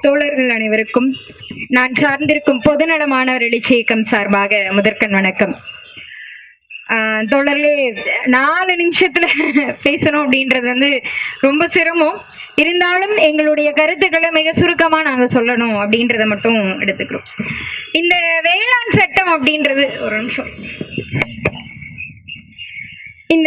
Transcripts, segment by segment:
தோழர்கள் அனைவருக்கும் நான் சார்ந்திருக்கும் பொதுநல மாணவர் எழுச்சி இயக்கம் சார்பாக முதற்கண் வணக்கம் ஆஹ் தோழர்களே நாலு நிமிஷத்துல பேசணும் அப்படின்றது வந்து ரொம்ப சிரமம் இருந்தாலும் எங்களுடைய கருத்துக்களை மிக சுருக்கமா நாங்க சொல்லணும் அப்படின்றத மட்டும் எடுத்துக்கிறோம் இந்த வேளாண் சட்டம் அப்படின்றது ஒரு நிமிஷம் இந்த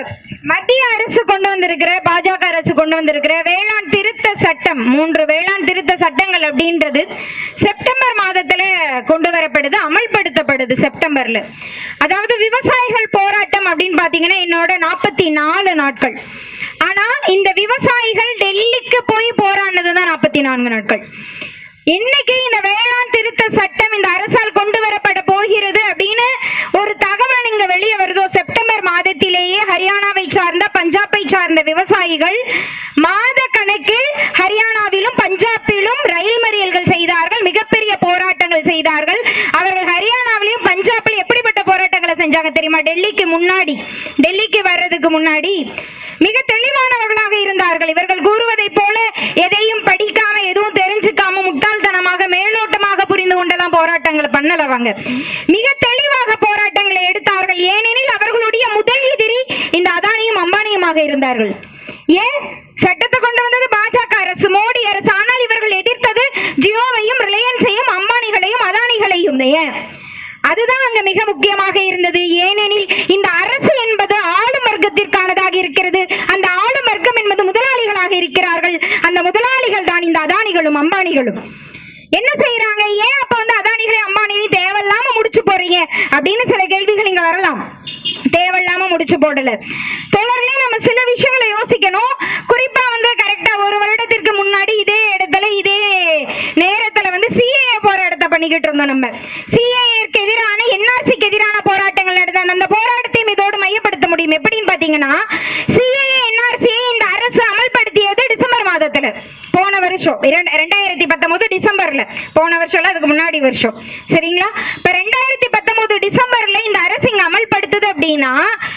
மத்திய அரசு கொண்டு வந்திருக்கிற பாஜக அரசு கொண்டு வந்திருக்கிற வேளாண் திருத்த சட்டம் மூன்று வேளாண் திருத்த சட்டங்கள் அப்படின்றது செப்டம்பர் மாதத்துல கொண்டு வரப்படுது அமல்படுத்தப்படுது செப்டம்பர்ல அதாவது விவசாயிகள் போராட்டம் அப்படின்னு பாத்தீங்கன்னா என்னோட நாற்பத்தி நாலு நாட்கள் ஆனா இந்த விவசாயிகள் டெல்லிக்கு போய் போராடினது தான் நாற்பத்தி நான்கு நாட்கள் இன்னைக்கு இந்த வேளாண் திருத்த சட்டம் இந்த அரசால் கொண்டு வரப்பட போகிறது அப்படின்னு ஒரு தகவல் இங்க வெளியே வருதோ செப்டம்பர் மாதத்திலேயே ஹரியானாவை சார்ந்த பஞ்சாபை சார்ந்த விவசாயிகள் மாத கணக்கில் ஹரியானாவிலும் பஞ்சாபிலும் ரயில் மறியல்கள் செய்தார்கள் மிகப்பெரிய போராட்டங்கள் செய்தார்கள் அவர்கள் ஹரியானாவிலும் பஞ்சாபிலும் எப்படிப்பட்ட போராட்டங்களை செஞ்சாங்க தெரியுமா டெல்லிக்கு முன்னாடி டெல்லிக்கு வர்றதுக்கு முன்னாடி மிக தெளிவானவர்களாக இருந்தார்கள் இவர்கள் கூறுவதைப் போல எதையும் படிக்காம எதுவும் தெரிஞ்சுக்காம முட்டாள்தனமாக மேலோட்டமாக புரிந்து கொண்டெல்லாம் போராட்டங்களை பண்ணல அவங்க மிக தெளிவாக போராட்டங்களை எடுத்தார்கள் ஏனெனில் அவர்களுடைய முதல் எதிரி இந்த அதானியும் அம்பானியுமாக இருந்தார்கள் ஏன் சட்டத்தை கொண்டு வந்தது பாஜக அரசு மோடி அரசு ஆனால் இவர்கள் எதிர்த்தது ஜியோவையும் ரிலையன்ஸையும் அம்பானிகளையும் அதானிகளையும் ஏன் அதுதான் அங்க மிக முக்கியமாக இருந்தது ஏனெனில் இந்த அரசு என்பது ஆளும் வர்க்கத்திற்கானதாக இருக்கிறது அந்த ஆளும் வர்க்கம் என்பது முதலாளிகளாக இருக்கிறார்கள் அந்த முதலாளிகள் தான் இந்த அதானிகளும் அம்பானிகளும் என்ன செய்யறாங்க ஏன் அப்ப வந்து அதானிகளை அம்பானிகளையும் தேவையில்லாம முடிச்சு போறீங்க அப்படின்னு சில கேள்விகள் இங்க வரலாம் தேவையில்லாம முடிச்சு போடல தொடர்ந்து நம்ம சில விஷயங்களை யோசிக்கணும் குறிப்பா வந்து கரெக்டா ஒரு வருடத்திற்கு முன்னாடி இதே இடத்துல இதே நேரத்துல வந்து சிஏஏ போராட்டத்தை பண்ணிக்கிட்டு இருந்தோம் நம்ம சிஏஏக்கு எதிரான என்ஆர்சிக்கு எதிரான போராட்டங்கள் நடந்த அந்த போராட்டத்தையும் இதோடு மையப்படுத்த முடியும் எப்படின்னு பாத்தீங்கன்னா சிஏஏ என்ஆர்சியை இந்த அரசு அமல்படுத்தியது டிசம்பர் மாதத்துல போன வருஷம் இரண்டு- ரெண்டாயிரத்தி பத்தொன்பது டிசம்பர்ல போன வருஷம் இல்ல, அதுக்கு முன்னாடி வருஷம் சரிங்களா இப்ப ரெண்டாயிரத்தி பத்தொன்பது டிசம்பர்ல இந்த அரசு இங்க அமல்படுத்துது அப்படின்னா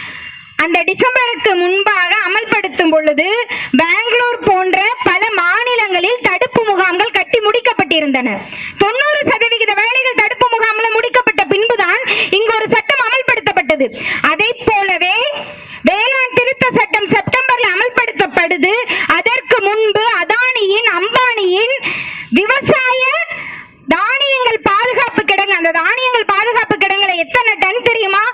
அந்த டிசம்பருக்கு முன்பாக அமல்படுத்தும் பொழுது பெங்களூர் போன்ற பல மாநிலங்களில் தடுப்பு முகாம்கள் கட்டி முடிக்கப்பட்டிருந்தன தொண்ணூறு சதவிகித வேலைகள் தடுப்பு முகாம்ல முடிக்கப்பட்ட பின்புதான் இங்கு ஒரு சட்டம் அமல்படுத்தப்பட்டது அதை போலவே வேளாண் திருத்த சட்டம் செப்டம்பர்ல அமல்படுத்தப்படுது அதற்கு முன்பு அதானியின் அம்பானியின் விவசாய தானியங்கள் பாதுகாப்பு கிடங்கு அந்த தானியங்கள் பாதுகாப்பு கிடங்குல எத்தனை டன் தெரியுமா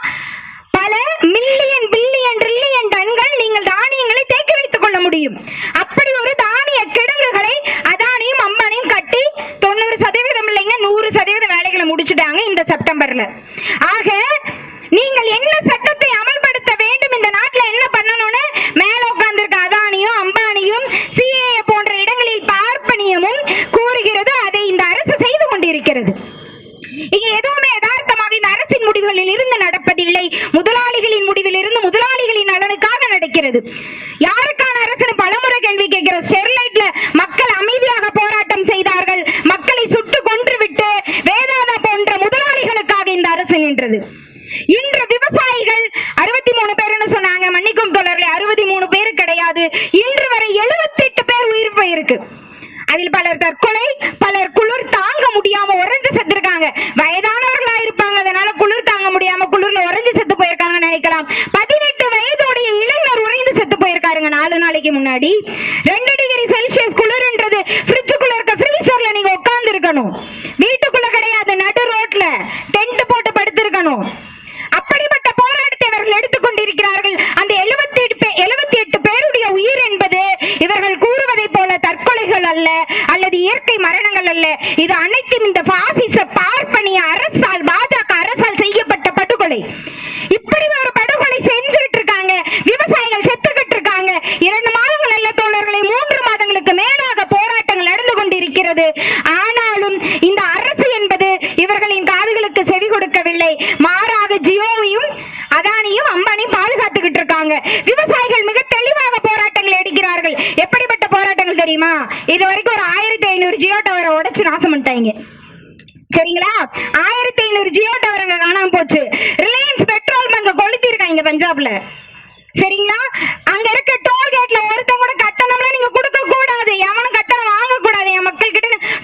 பல மில்லியன் பில்லியன் ட்ரில்லியன் டன்கள் நீங்கள் தானியங்களை தேக்கி வைத்துக் கொள்ள முடியும் அப்படி ஒரு தானிய கிடங்குகளை அதானியும் அம்பானியும் கட்டி தொண்ணூறு சதவீதம் இல்லைங்க நூறு சதவீத வேலைகளை முடிச்சுட்டாங்க இந்த செப்டம்பர்ல ஆக நீங்கள் என்ன சட்டத்தை அமல்படுத்த வேண்டும் இந்த நாட்டுல என்ன பண்ணணும்னு மேல உட்கார்ந்திருக்க அதானியும் அம்பானியும் சிஏஏ போன்ற இடங்களில் பார்ப்பனியமும் கூறுகிறது அதை இந்த அரசு செய்து கொண்டிருக்கிறது இங்க எதுவுமே யதார்த்தமாக இந்த அரசின் முடிவுகளில் இருந்து நடப்பதில்லை முதலாளிகளின் முடிவில் இருந்து முதலாளிகளின் நலனுக்காக நடக்கிறது யாருக்கான அரசுன்னு பலமுறை கேள்வி கேட்கிறோம் ஸ்டெர்லைட்ல மக்கள் அமைதியாக போராட்டம் செய்தார்கள் மக்களை சுட்டு கொன்று விட்டு வேதாதா போன்ற முதலாளிகளுக்காக இந்த அரசு நின்றது இன்று விவசாயிகள் அறுபத்தி மூணு பேர்னு சொன்னாங்க மன்னிக்கும் தொடர்ல அறுபத்தி மூணு பேர் கிடையாது இன்று வரை எழுபத்தி எட்டு பேர் உயிர் போயிருக்கு அதில் பலர் தற்கொலை பலர் குளிர் தாங்க முடியாம உறைஞ்சு செத்துருக்காங்க வயதானவர்களா இருப்பாங்க அதனால குளிர் தாங்க முடியாம குளிர்ல உறைஞ்சு செத்து போயிருக்காங்கன்னு நினைக்கலாம் பதினெட்டு வயதுடைய இளைஞர் உறைந்து செத்து போயிருக்காருங்க நாலு நாளைக்கு முன்னாடி ரெண்டு டிகிரி செல்சியஸ் குளிர்ன்றது ஃப்ரிட்ஜுக்குள்ள இருக்க ஃப்ரீசர்ல நீங்க உட்கார்ந்து இருக்கணும் வீட்டுக்குள்ள கிடையாது நடு ரோட்ல டென்ட் போட்டு படுத்திருக்கணும் அப்படிப்பட்ட போராட்டத்தை அவர்கள் எடுத்துக்கொண்டிருக்கிறார்கள் அந்த எழுபத்தி எட்டு எழுபத்தி எட்டு பேருடைய உயிர் என்பது இவர்கள் கூறுவதை போல தற்கொலைகள் அல்ல அல்லது இயற்கை மரணங்கள் அல்ல இது அனைத்தும் இந்த பாசிச பார்ப்பனிய அரசால் பாஜக அரசால் செய்யப்பட்ட படுகொலை இப்படி ஒரு படுகொலை செஞ்சுட்டு இருக்காங்க விவசாயிகள் செத்துக்கிட்டு இருக்காங்க இரண்டு மாதங்கள் அல்ல தோழர்களை மூன்று மாதங்களுக்கு மேலாக போராட்டங்கள் நடந்து கொண்டிருக்கிறது ஆனாலும் இந்த அரசு என்பது இவர்களின் காதுகளுக்கு செவி கொடுக்கவில்லை மாறாக ஜியோவையும் அதானியும் அம்பானியும் பாதுகாத்துக்கிட்டு இருக்காங்க விவசாயிகள் மிக தெளிவாக போராட்டங்கள் எடுக்கிறார்கள் எப்படிப்பட்ட போராட்டங்கள் தெரியுமா இது வரைக்கும் ஒரு ஆயிரத்தி ஐநூறு ஜியோ டவரை உடைச்சு நாசம் பண்ணிட்டாங்க சரிங்களா ஆயிரத்தி ஐநூறு ஜியோ டவர் அங்க காணாம போச்சு ரிலையன்ஸ் பெட்ரோல் பங்க் கொளுத்திருக்காங்க பஞ்சாப்ல சரிங்களா அங்க இருக்க டோல்கேட்ல ஒருத்தன் கூட கட்டணம்லாம் நீங்க கொடுக்க கூடாது எவனும் கட்டணம் வாங்க கூடாது என் மக்கள் கிட்ட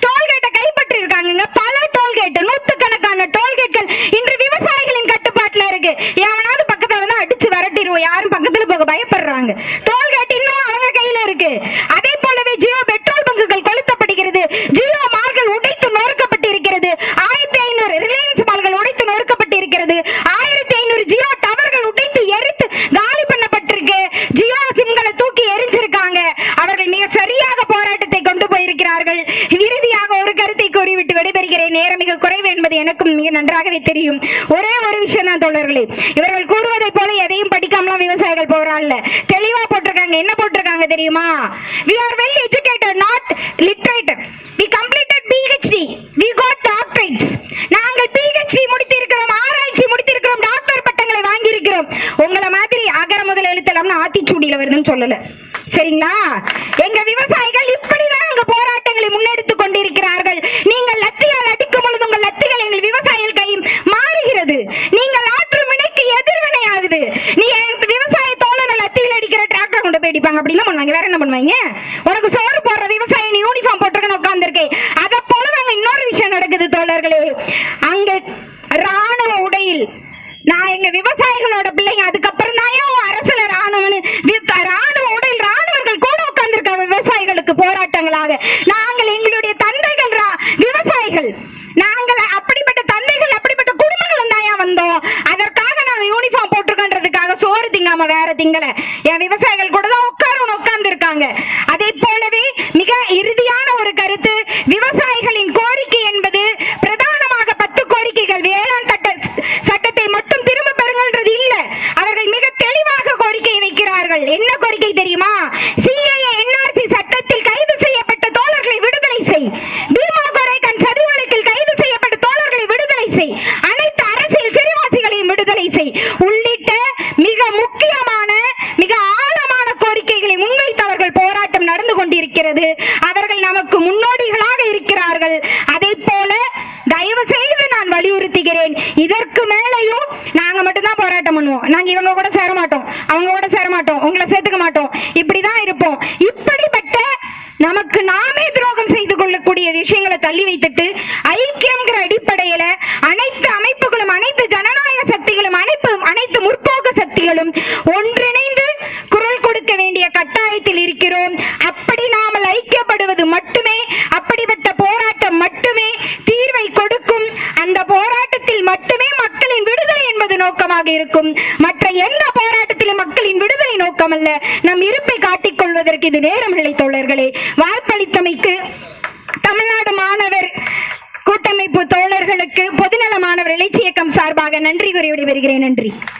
கடந்து போக பயப்படுறாங்க டோல்கேட் இன்னும் அவங்க கையில இருக்கு அதே போலவே ஜியோ பெட்ரோல் பங்குகள் கொளுத்தப்படுகிறது ஜியோ மால்கள் உடைத்து நொறுக்கப்பட்டு இருக்கிறது ஆயிரத்தி ஐநூறு ரிலையன்ஸ் மால்கள் உடைத்து நொறுக்கப்பட்டு இருக்கிறது ஆயிரத்தி ஐநூறு ஜியோ டவர்கள் உடைத்து எரித்து காலி பண்ணப்பட்டிருக்கு ஜியோ சிம்களை தூக்கி எரிஞ்சிருக்காங்க அவர்கள் மிக சரியாக போராட்டத்தை கொண்டு போயிருக்கிறார்கள் இறுதியாக ஒரு கருத்தை கூறிவிட்டு விடைபெறுகிறேன் நேரம் மிக குறைவு என்பது எனக்கும் மிக நன்றாகவே தெரியும் ஒரே ஒரு விஷயம் தான் தோழர்களே இவர்கள் கூறுவதை போல எதையும் படிக்காமலாம் விவசாயிகள் போறாள்ல தெளிவா போட்டிருக்காங்க என்ன போட்டிருக்காங்க தெரியுமா we are well educated not literated we completed phd we got doctorates நாங்கள் phd முடித்திருக்கிறோம் ஆராய்ச்சி முடித்திருக்கிறோம் டாக்டர் பட்டங்களை வாங்கியிருக்கிறோம் உங்களை மாதிரி அகர முதல் எழுத்தலாம்னு ஆத்திச்சூடியில வருதுன்னு சொல்லல சரிங்களா எங்க விவசாயிகள் இப்படிதான் அங்க போராட்டங்களை முன்னெடுத்துக் கொண்டிருக்கிறார்கள் நீங்கள் லத்தியால் அடிக்கும் பொழுது உங்கள் லத்திகள் எங்கள் விவசாயிகள் கையும் மாறுகிறது நீங்கள் ஆற்றும் வினைக்கு எதிர்வினை ஆகுது நீ எனக்கு விவசாய தோழனை லத்தியில் அடிக்கிற டிராக்டர் கொண்டு போய் அடிப்பாங்க அப்படிலாம் பண்ணுவாங்க வேற என்ன பண்ணுவாங்க உனக்கு சோறு போடுற விவசாயி நீ யூனிஃபார்ம் போட்டிருக்கன்னு உட்கார்ந்துருக்கேன் அதை போல அங்க இன்னொரு விஷயம் நடக்குது தோழர்களே அங்க ராணுவ உடையில் நான் எங்க விவசாயிகளோட பிள்ளைங்க அதுக்கப்புறம் தான் ஏன் உன் அரசுல ராணுவம்னு வி- ராணுவ உடையில் ராணுவர்கள் கூட உட்கார்ந்திருக்காங்க விவசாயிகளுக்கு போராட்டங்களாக நாங்கள் எங்களுடைய தந்தைகள் ரா- விவசாயிகள் நாங்கள் அப்படிப்பட்ட தந்தைகள் அப்படிப்பட்ட குடும்பங்கள் தாயா வந்தோம் அதற்காக நாங்க யூனிஃபார்ம் போட்டிருக்கோன்றதுக்காக சோறு திங்காம வேற திங்கல என் விவசாயிகள் கூட தான் உட்காரணும் உட்கார்ந்து இருக்காங்க அதே போலவே மிக இறுதியான ஒரு கருத்து விவசாயிகளின் கோரிக்கை என்பது பிரதானமாக பத்து கோரிக்கைகள் வேளாண் சட்ட சட்டத்தை மட்டும் திரும்ப பெறுங்கன்றது இல்ல அவர்கள் மிக தெளிவாக கோரிக்கை வைக்கிறார்கள் என்ன கோரிக்கை தெரியுமா சிஏஏ என்ஆர்சி சட்டத்தில் கைது செய்யப்பட்ட தோழர்களை விடுதலை செய் பீமா கோரேகன் சதி வழக்கில் கைது செய்யப்பட்ட தோழர்களை விடுதலை செய் அனைத்து அரசியல் சிறைவாசிகளையும் விடுதலை செய் உள்ளிட்ட மிக முக்கியமான மிக ஆழமான கோரிக்கைகளை முன்வைத்தவர்கள் போராட்டம் நடந்து கொண்டிருக்கிறது அவர்கள் நமக்கு முன்னோடிகளாக இருக்கிறார்கள் அதே போல தயவு செய்து நான் வலியுறுத்துகிறேன் இதற்கு மேலையும் நாங்க மட்டும்தான் போராட்டம் பண்ணுவோம் நாங்க இவங்க கூட சேர மாட்டோம் அவங்க கூட சேர மாட்டோம் உங்களை சேர்த்துக்க மாட்டோம் இப்படிதான் இருப்போம் இப்படிப்பட்ட நமக்கு நாமே துரோகம் செய்து கொள்ளக்கூடிய விஷயங்களை தள்ளி வைத்துட்டு ஐக்கியம்ங்கிற அடிப்படையில அனைத்து அமைப்புகளும் அனைத்து ஜனநாயக சக்திகளும் அனைத்து அனைத்து முற்போக்கு சக்திகளும் ஒன்றிணைந்து குரல் கொடுக்க வேண்டிய கட்டாயத்தில் இருக்கிறோம் அப்படி நாமல் ஐக்கியப்படுவது மட்டுமே அப்படிப்பட்ட போராட்டம் மட்டுமே தீர்வை கொடுக்கும் அந்த போராட்டத்தில் மட்டுமே மக்களின் விடுதலை என்பது நோக்கமாக இருக்கும் மற்ற எந்த போராட்டத்திலும் மக்களின் விடுதலை நோக்கமல்ல நம் இருப்பை காட்டிக் கொள்வதற்கு இது நேரம் இல்லை தோழர்களே வாய்ப்பளித்தமைக்கு தமிழ்நாடு மாணவர் கூட்டமைப்பு தோழர்களுக்கு பொதுநல மாணவர் இலட்சியக்கம் சார்பாக நன்றி கூறி விடைபெறுகிறேன் நன்றி